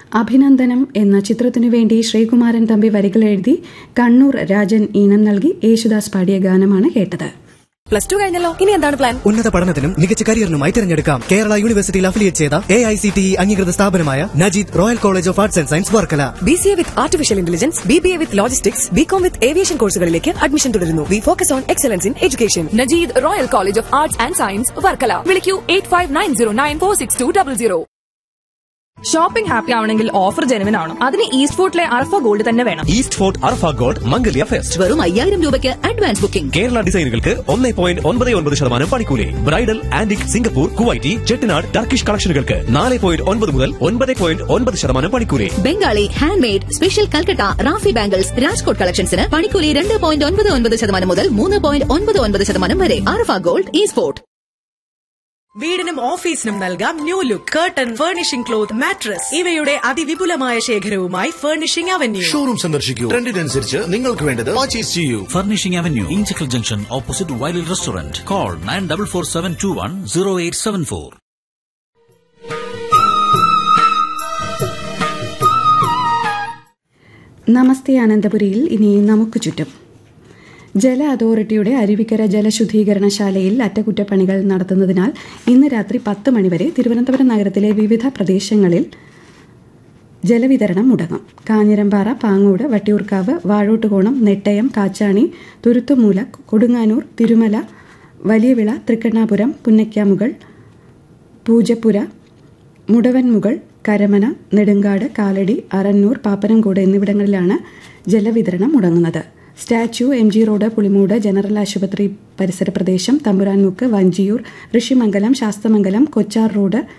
അഭിനന്ദനം എന്ന ചിത്രത്തിനു വേണ്ടി ശ്രീകുമാരൻ തമ്പി വരികൾ എഴുതി കണ്ണൂർ രാജൻ ഈണം നൽകി യേശുദാസ് പാടിയ ഗാനമാണ് കേട്ടത് പ്ലസ് ടു കഴിഞ്ഞല്ലോ ഇനി എന്താണ് പ്ലാൻ ഉന്നത പഠനത്തിനും മികച്ച കരിയറിനുമായി തിരഞ്ഞെടുക്കാം കേരള യൂണിവേഴ്സിറ്റിയിൽ അഫിലിയേറ്റ് ചെയ്ത A I C T E അംഗീകൃത സ്ഥാപനമായ Najeed royal college of arts and science Varkala B C A with artificial intelligence B B A with logistics B com with aviation കോഴ്സുകളിലേക്ക് അഡ്മിഷൻ തുടരുന്നു we focus on excellence in education Najeed royal college of arts and science Varkala വിളിക്കൂ eight five nine zero nine four six two double zero shopping happy ആവണമെങ്കിൽ offer genuine ആണ് അതിന് east ഫോർട്ടിലെ Arfa gold തന്നെ വേണം east fort Arfa gold Mangalya fest വെറും അയ്യായിരം രൂപയ്ക്ക് advance booking Kerala ഡിസൈനുകൾക്ക് ഒന്നേ പോയിന്റ് ഒൻപത് ഒൻപത് ശതമാനം പണിക്കൂലി bridal antique Singapore Kuwaiti Chettinad Turkish കളക്ഷനുകൾക്ക് നാല് പോയിന്റ് ഒൻപത് മുതൽ ഒൻപത് പോയിന്റ് ഒൻപത് ശതമാനം പണിക്കൂലി Bengali hand made special Calcutta റാഫി ബാംഗിൾസ് രാജ്കോട്ട് കളക്ഷൻസിന് പണിക്കൂലി രണ്ട് പോയിന്റ് ഒൻപത് ഒൻപത് ശതമാനം മുതൽ മൂന്ന് പോയിന്റ് ഒൻപത് ഒൻപത് ശതമാനം വരെ ആർഫ ഗോൾഡ് ഈ സ്പോർട്ട് വീടിനും ഓഫീസിനും നൽകാം new look curtain furnishing cloth mattress ഇവയുടെ അതിവിപുലമായ ശേഖരവുമായി ഫർണിഷിംഗ് അവന്യൂ ഷോറൂം സന്ദർശിക്കൂ ട്രെൻഡിനനുസരിച്ച് നിങ്ങൾക്ക് വേണ്ടത് പർച്ചേസ് ചെയ്യൂ Furnishing Avenue, Inchicle Junction, opposite Wiley Restaurant. Call 9447210874. നമസ്തേ അനന്തപുരിയിൽ ഇനി നമുക്ക് ചുറ്റും ജല അതോറിറ്റിയുടെ അരുവിക്കര ജലശുദ്ധീകരണശാലയിൽ അറ്റകുറ്റപ്പണികൾ നടത്തുന്നതിനാൽ ഇന്ന് രാത്രി പത്ത് മണിവരെ തിരുവനന്തപുരം നഗരത്തിലെ വിവിധ പ്രദേശങ്ങളിൽ ജലവിതരണം മുടങ്ങും കാഞ്ഞിരമ്പാറ പാങ്ങോട് വട്ടിയൂർക്കാവ് വാഴോട്ടുകോണം നെട്ടയം കാച്ചാണി തുരുത്തുമൂല കൊടുങ്ങാനൂർ തിരുമല വലിയവിള തൃക്കണ്ണാപുരം പുന്നയ്ക്കാമുകൾ പൂജപ്പുര മുടവൻമുകൾ കരമന നെടുങ്കാട് കാലടി അറന്നൂർ പാപ്പനംകോട് എന്നിവിടങ്ങളിലാണ് ജലവിതരണം മുടങ്ങുന്നത് statue M G road Pulimoodu general ആശുപത്രി പരിസര പ്രദേശം തമ്പുരാൻമുക്ക് വഞ്ചിയൂർ ഋഷിമംഗലം ശാസ്തമംഗലം കൊച്ചാർ റോഡ്